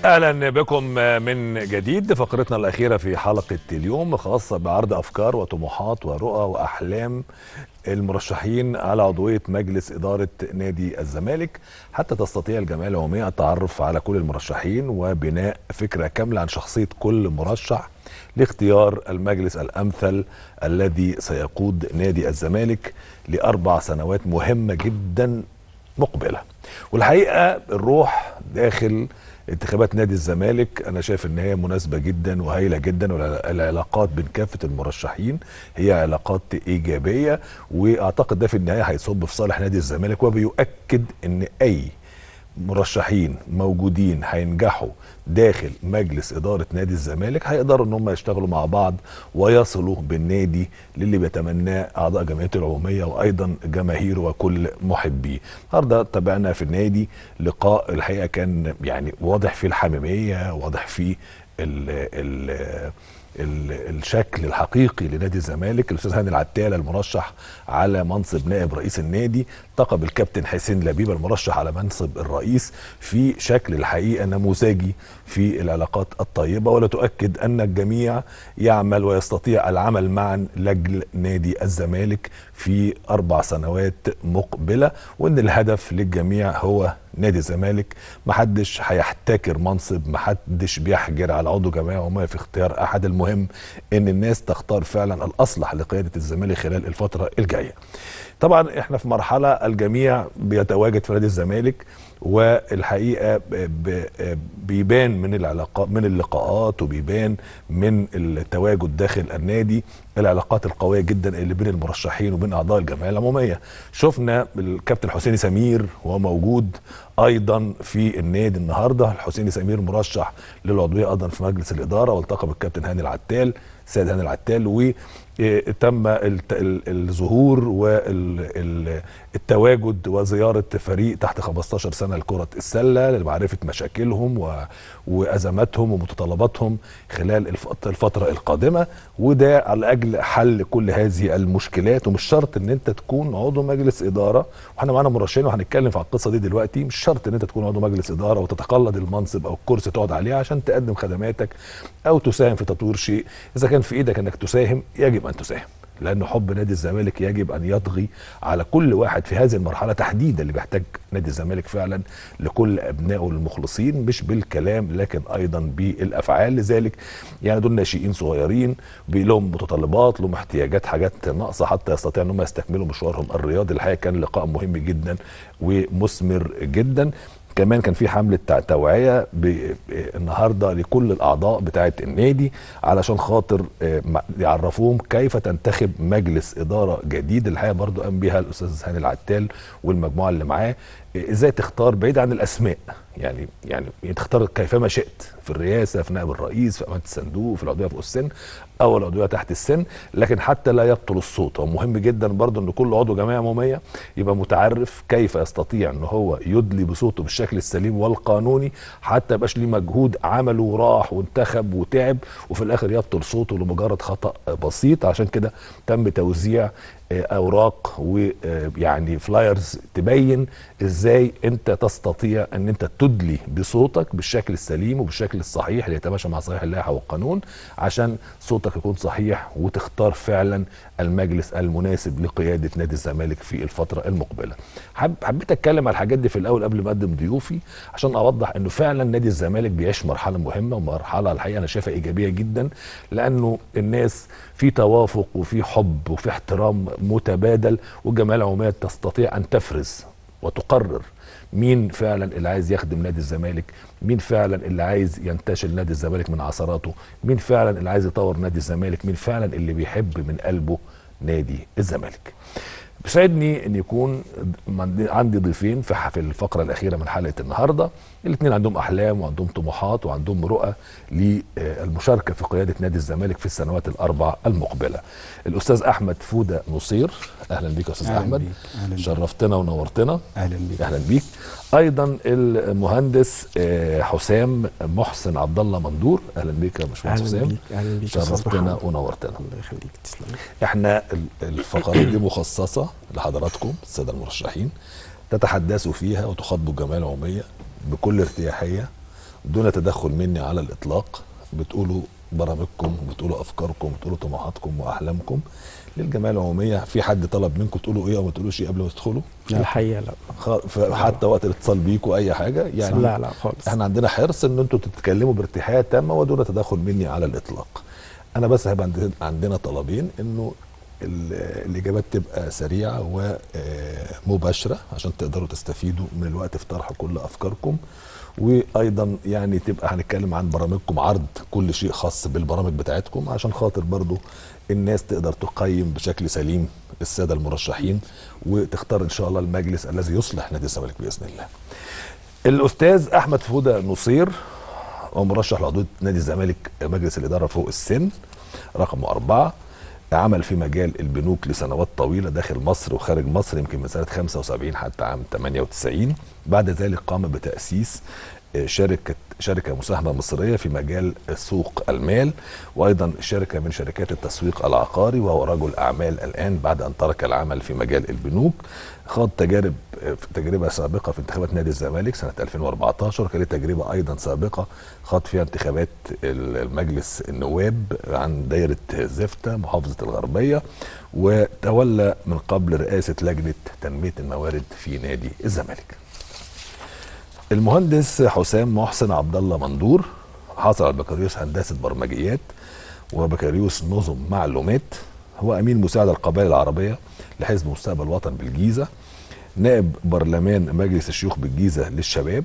اهلا بكم من جديد فقرتنا الاخيره في حلقه اليوم خاصه بعرض افكار وطموحات ورؤى واحلام المرشحين على عضويه مجلس اداره نادي الزمالك حتى تستطيع الجمعيه العموميه التعرف على كل المرشحين وبناء فكره كامله عن شخصيه كل مرشح لاختيار المجلس الامثل الذي سيقود نادي الزمالك لاربع سنوات مهمه جدا مقبله والحقيقه الروح داخل انتخابات نادي الزمالك انا شايف ان هي مناسبه جدا وهايله جدا والعلاقات بين كافه المرشحين هي علاقات ايجابيه واعتقد ده في النهايه هيصب في صالح نادي الزمالك وبيؤكد ان اي مرشحين موجودين هينجحوا داخل مجلس إدارة نادي الزمالك هيقدروا ان هم يشتغلوا مع بعض ويصلوا بالنادي للي بيتمناه أعضاء جمعيته العمومية وأيضا جماهيره وكل محبيه النهارده تابعنا في النادي لقاء الحقيقة كان يعني واضح فيه الحميمية واضح فيه ال ال الشكل الحقيقي لنادي الزمالك الاستاذ هاني العتالة المرشح على منصب نائب رئيس النادي التقى بالكابتن حسين لبيب المرشح على منصب الرئيس في شكل الحقيقه نموذجي في العلاقات الطيبه ولا تؤكد ان الجميع يعمل ويستطيع العمل معا لاجل نادي الزمالك في اربع سنوات مقبله وان الهدف للجميع هو نادي الزمالك محدش هيحتكر منصب محدش بيحجر على عضو جمعيه عموميه في اختيار احد المهم ان الناس تختار فعلا الاصلح لقياده الزمالك خلال الفتره الجايه طبعا احنا في مرحله الجميع بيتواجد في نادي الزمالك والحقيقه بيبان من العلاقات من اللقاءات وبيبان من التواجد داخل النادي العلاقات القويه جدا اللي بين المرشحين وبين اعضاء الجمعيه العموميه شفنا الكابتن حسيني سمير وهو موجود ايضا في النادي النهارده الحسيني سمير مرشح للعضويه ايضا في مجلس الاداره والتقى بالكابتن هاني العتال سيد هاني العتال و تم الظهور والتواجد وزياره فريق تحت 15 سنه لكره السله لمعرفه مشاكلهم وازماتهم ومتطلباتهم خلال الفتره القادمه وده على اجل حل كل هذه المشكلات ومش شرط ان انت تكون عضو مجلس اداره واحنا معانا مرشحين وهنتكلم في القصه دي دلوقتي مش شرط ان انت تكون عضو مجلس اداره وتتقلد المنصب او الكرسي تقعد عليه عشان تقدم خدماتك او تساهم في تطوير شيء اذا كان في ايدك انك تساهم يجب ان تساهم لان حب نادي الزمالك يجب ان يطغي على كل واحد في هذه المرحله تحديدا اللي بيحتاج نادي الزمالك فعلا لكل ابنائه المخلصين مش بالكلام لكن ايضا بالافعال لذلك يعني دول ناشئين صغيرين لهم متطلبات لهم احتياجات حاجات ناقصه حتى يستطيع ان هم يستكملوا مشوارهم الرياضي الحقيقه كان لقاء مهم جدا ومثمر جدا كمان كان في حمله توعيه النهارده لكل الاعضاء بتاعه النادي علشان خاطر يعرفوهم كيف تنتخب مجلس اداره جديد الحقيقه برضو قام بيها الاستاذ هاني العتال والمجموعه اللي معاه ازاي تختار بعيد عن الاسماء يعني يعني تختار كيفما شئت في الرئاسه في نائب الرئيس في امانه الصندوق في العضويه فوق السن او العضويه تحت السن لكن حتى لا يبطل الصوت ومهم جدا برضه ان كل عضو جمعيه عموميه يبقى متعرف كيف يستطيع ان هو يدلي بصوته بالشكل السليم والقانوني حتى يبقاش ليه مجهود عمله وراح وانتخب وتعب وفي الاخر يبطل صوته لمجرد خطا بسيط عشان كده تم توزيع اوراق ويعني فلايرز تبين ازاي انت تستطيع ان انت تدلي بصوتك بالشكل السليم وبالشكل الصحيح اللي يتماشى مع صحيح اللائحه والقانون عشان صوتك يكون صحيح وتختار فعلا المجلس المناسب لقياده نادي الزمالك في الفتره المقبله. حب حبيت اتكلم على الحاجات دي في الاول قبل ما اقدم ضيوفي عشان اوضح انه فعلا نادي الزمالك بيعيش مرحله مهمه ومرحله الحقيقه انا شايفها ايجابيه جدا لانه الناس في توافق وفي حب وفي احترام متبادل والجمعيه العموميه تستطيع ان تفرز وتقرر مين فعلا اللي عايز يخدم نادي الزمالك مين فعلا اللي عايز ينتشل نادي الزمالك من عثراته مين فعلا اللي عايز يطور نادي الزمالك مين فعلا اللي بيحب من قلبه نادي الزمالك بيسعدني ان يكون عندي ضيفين في الفقره الاخيره من حلقه النهارده الاثنين عندهم احلام وعندهم طموحات وعندهم رؤى للمشاركه في قياده نادي الزمالك في السنوات الاربع المقبله الاستاذ احمد فوده نصير اهلا بيك يا استاذ أهلاً احمد بيك. أهلاً بيك. شرفتنا ونورتنا اهلا بيك اهلا بيك ايضا المهندس آه، حسام محسن عبد الله مندور اهلا بيك يا باشمهندس اهلا حسام بيك اهلا بيك يا أستاذ شرفتنا محمد. ونورتنا الله يخليك تسلم احنا ال- الفقرات دي مخصصه لحضراتكم الساده المرشحين تتحدثوا فيها وتخاطبوا الجمعيه العموميه بكل ارتياحيه دون تدخل مني على الاطلاق بتقولوا برامجكم بتقولوا افكاركم بتقولوا طموحاتكم واحلامكم للجمعيه العموميه في حد طلب منكم تقولوا ايه او ما تقولوش ايه قبل ما تدخلوا الحقيقه لا خ- حتى وقت الاتصال بيكوا اي حاجه يعني لا لا خالص احنا عندنا حرص ان انتوا تتكلموا بارتياحيه تامه ودون تدخل مني على الاطلاق انا بس هيبقى عند- عندنا طلبين انه ال- الاجابات تبقى سريعه ومباشره عشان تقدروا تستفيدوا من الوقت في طرح كل افكاركم وايضا يعني تبقى هنتكلم عن برامجكم عرض كل شيء خاص بالبرامج بتاعتكم عشان خاطر برضو الناس تقدر تقيم بشكل سليم الساده المرشحين وتختار ان شاء الله المجلس الذي يصلح نادي الزمالك باذن الله. الاستاذ احمد فوده نصير هو مرشح لعضويه نادي الزمالك مجلس الاداره فوق السن رقم أربعة عمل في مجال البنوك لسنوات طويله داخل مصر وخارج مصر يمكن من سنه 75 حتى عام 98 بعد ذلك قام بتاسيس آه، شركه شركه مساهمه مصريه في مجال سوق المال وايضا شركه من شركات التسويق العقاري وهو رجل اعمال الان بعد ان ترك العمل في مجال البنوك خاض تجارب آه، تجربه سابقه في انتخابات نادي الزمالك سنه 2014 كانت تجربه ايضا سابقه خاض فيها انتخابات المجلس النواب عن دايره زفته محافظه الغربيه وتولى من قبل رئاسه لجنه تنميه الموارد في نادي الزمالك. المهندس حسام محسن عبد الله مندور حصل على بكالوريوس هندسه برمجيات وبكالوريوس نظم معلومات هو امين مساعد القبائل العربيه لحزب مستقبل وطن بالجيزه نائب برلمان مجلس الشيوخ بالجيزه للشباب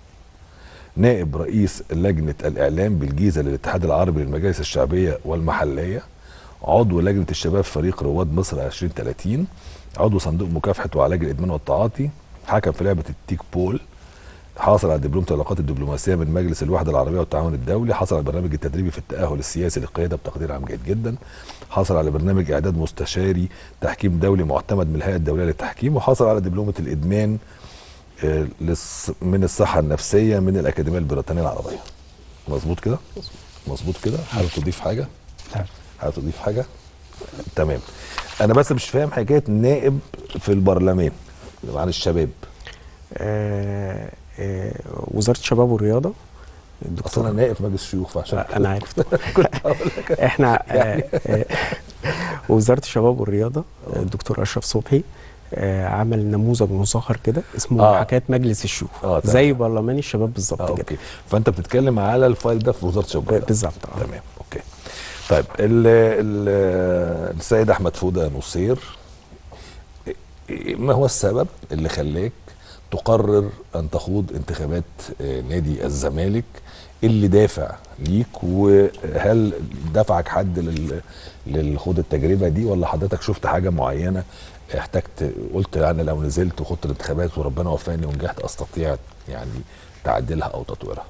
نائب رئيس لجنه الاعلام بالجيزه للاتحاد العربي للمجالس الشعبيه والمحليه عضو لجنه الشباب فريق رواد مصر 2030 عضو صندوق مكافحه وعلاج الادمان والتعاطي حكم في لعبه التيك بول حاصل على دبلوم العلاقات الدبلوماسيه من مجلس الوحده العربيه والتعاون الدولي حصل على البرنامج التدريبي في التاهل السياسي للقياده بتقدير عام جيد جدا حصل على برنامج اعداد مستشاري تحكيم دولي معتمد من الهيئه الدوليه للتحكيم وحصل على دبلومه الادمان آه، للص- من الصحه النفسيه من الاكاديميه البريطانيه العربيه مظبوط كده مظبوط كده حابب تضيف حاجه لا. حابب تضيف حاجه تمام انا بس مش فاهم حكايه نائب في البرلمان عن الشباب آه آه وزاره الشباب والرياضه اصل انا الدكتور نائب في مجلس الشيوخ فعشان آه، انا عارف احنا آه آه وزاره الشباب والرياضه الدكتور اشرف صبحي آه عمل نموذج مصغر كده اسمه آه. محاكاه مجلس الشيوخ آه، تمام. زي برلمان الشباب بالظبط اه كده اوكي فانت بتتكلم على الفايل ده في وزاره الشباب والرياضة. بالظبط آه. تمام اوكي طيب ال ال السيد احمد فوده نصير ما هو السبب اللي خلاك تقرر ان تخوض انتخابات آه، نادي الزمالك اللي دافع ليك وهل دفعك حد لل للخوض التجربه دي ولا حضرتك شفت حاجه معينه احتجت قلت يعني لو نزلت وخدت الانتخابات وربنا وفقني ونجحت استطيع يعني تعديلها او تطويرها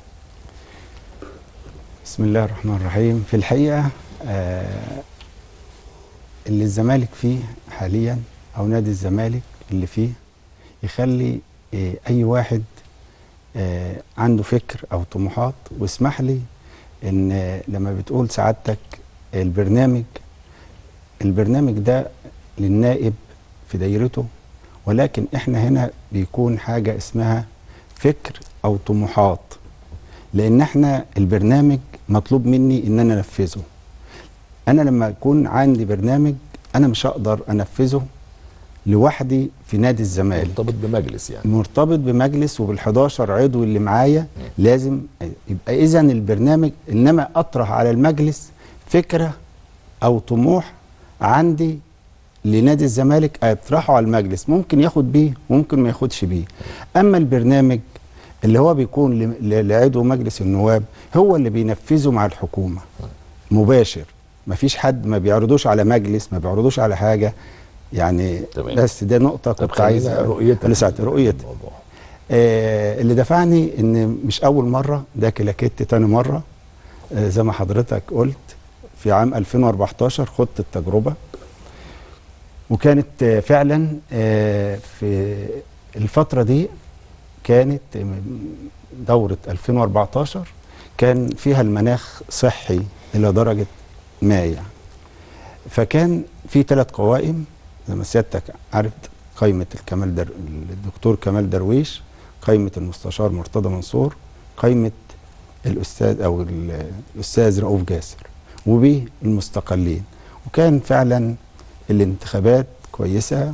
بسم الله الرحمن الرحيم في الحقيقة آه اللي الزمالك فيه حاليا أو نادي الزمالك اللي فيه يخلي آه أي واحد آه عنده فكر أو طموحات واسمح لي إن آه لما بتقول سعادتك البرنامج البرنامج ده للنائب في دايرته ولكن احنا هنا بيكون حاجة اسمها فكر أو طموحات لان احنا البرنامج مطلوب مني ان انا انفذه انا لما يكون عندي برنامج انا مش هقدر انفذه لوحدي في نادي الزمالك مرتبط بمجلس يعني مرتبط بمجلس وبال11 عضو اللي معايا لازم يبقى اذا البرنامج انما اطرح على المجلس فكره او طموح عندي لنادي الزمالك اطرحه على المجلس ممكن ياخد بيه ممكن ما ياخدش بيه اما البرنامج اللي هو بيكون ل- ل- لعضو مجلس النواب هو اللي بينفذه مع الحكومه مباشر مفيش حد ما بيعرضوش على مجلس ما بيعرضوش على حاجه يعني تمام. بس ده نقطه طب كنت عايز خلينا رؤيتك لسه رؤيتي الموضوع. آه اللي دفعني ان مش اول مره ده كلاكيت تاني مره آه زي ما حضرتك قلت في عام 2014 خدت التجربه وكانت آه فعلا آه في الفتره دي كانت دوره 2014 كان فيها المناخ صحي الى درجه ما يعني فكان في ثلاث قوائم زي ما سيادتك عارف قائمه الكمال در... الدكتور كمال درويش قائمه المستشار مرتضى منصور قائمه الاستاذ او ال- الاستاذ رؤوف جاسر وبيه المستقلين وكان فعلا الانتخابات كويسه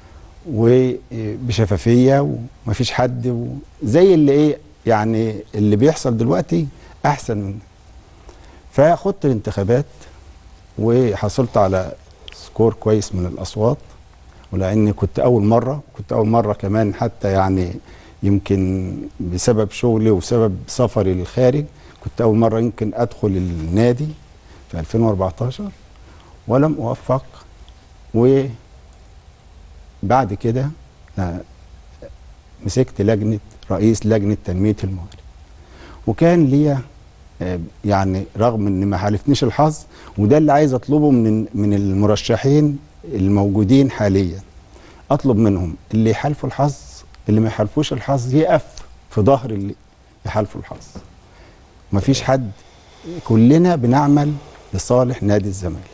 وبشفافيه ومفيش حد و- زي اللي ايه يعني اللي بيحصل دلوقتي احسن من فخدت الانتخابات وحصلت على سكور كويس من الاصوات ولاني كنت اول مره كنت اول مره كمان حتى يعني يمكن بسبب شغلي وسبب سفري للخارج كنت اول مره يمكن ادخل النادي في 2014 ولم اوفق وبعد كده لا، مسكت لجنه رئيس لجنه تنميه الموارد وكان ليا آه، يعني رغم ان ما حالفنيش الحظ وده اللي عايز اطلبه من من المرشحين الموجودين حاليا اطلب منهم اللي يحالفوا الحظ اللي ما يحالفوش الحظ يقف في ظهر اللي يحالفوا الحظ مفيش حد كلنا بنعمل لصالح نادي الزمالك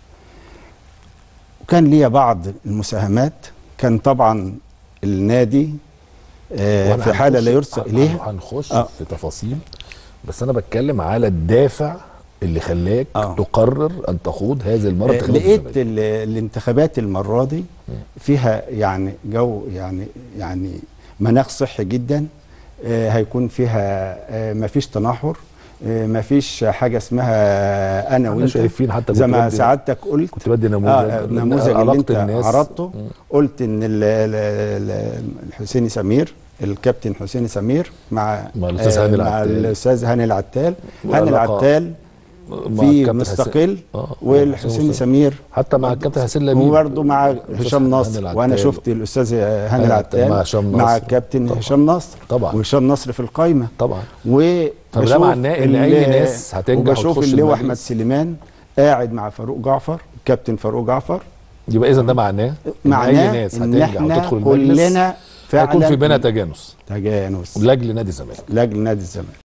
وكان ليا بعض المساهمات كان طبعا النادي آه وأنا في حاله هنخش- لا يرثى هن- اليها هنخش آه. في تفاصيل بس انا بتكلم على الدافع اللي خلاك آه. تقرر ان تخوض هذه المره آه، انتخابات لقيت الزمالك. ال- الانتخابات المره دي فيها يعني جو يعني يعني مناخ صحي جدا آه، هيكون فيها آه، مفيش تنحر آه، مفيش حاجه اسمها انا احنا وانت شايفين حتى زي كنت ما بدي- سعادتك قلت كنت بدي نموذج آه نموذج اللي علاقة انت الناس. عرضته مم. قلت ان ال- ال- ال- الحسيني سمير الكابتن حسيني سمير مع مع الأستاذ هاني مع العتال. الاستاذ هاني العتال هاني وعلاقة العتال مع في الكابتن مستقل حسين- آه، والحسيني حسين سمير حتى مع الكابتن حسين لبيب وبرضه مع الأستاذ هشام هاني نصر العتال. وانا شفت الاستاذ هاني هاني العتال مع هشام مع نصر. الكابتن طبعا. هشام نصر طبعا. وهشام نصر في القايمه طبعا و طب ده معناه إن أي ناس هتنجح وبشوف وتخش اللواء المجلس. احمد سليمان قاعد مع فاروق جعفر الكابتن فاروق جعفر يبقى اذا ده معناه ان معناه اي ناس ان هتنجح احنا وتدخل المجلس كلنا فعلا هيكون في بينا تجانس تجانس لاجل نادي الزمالك لاجل نادي الزمالك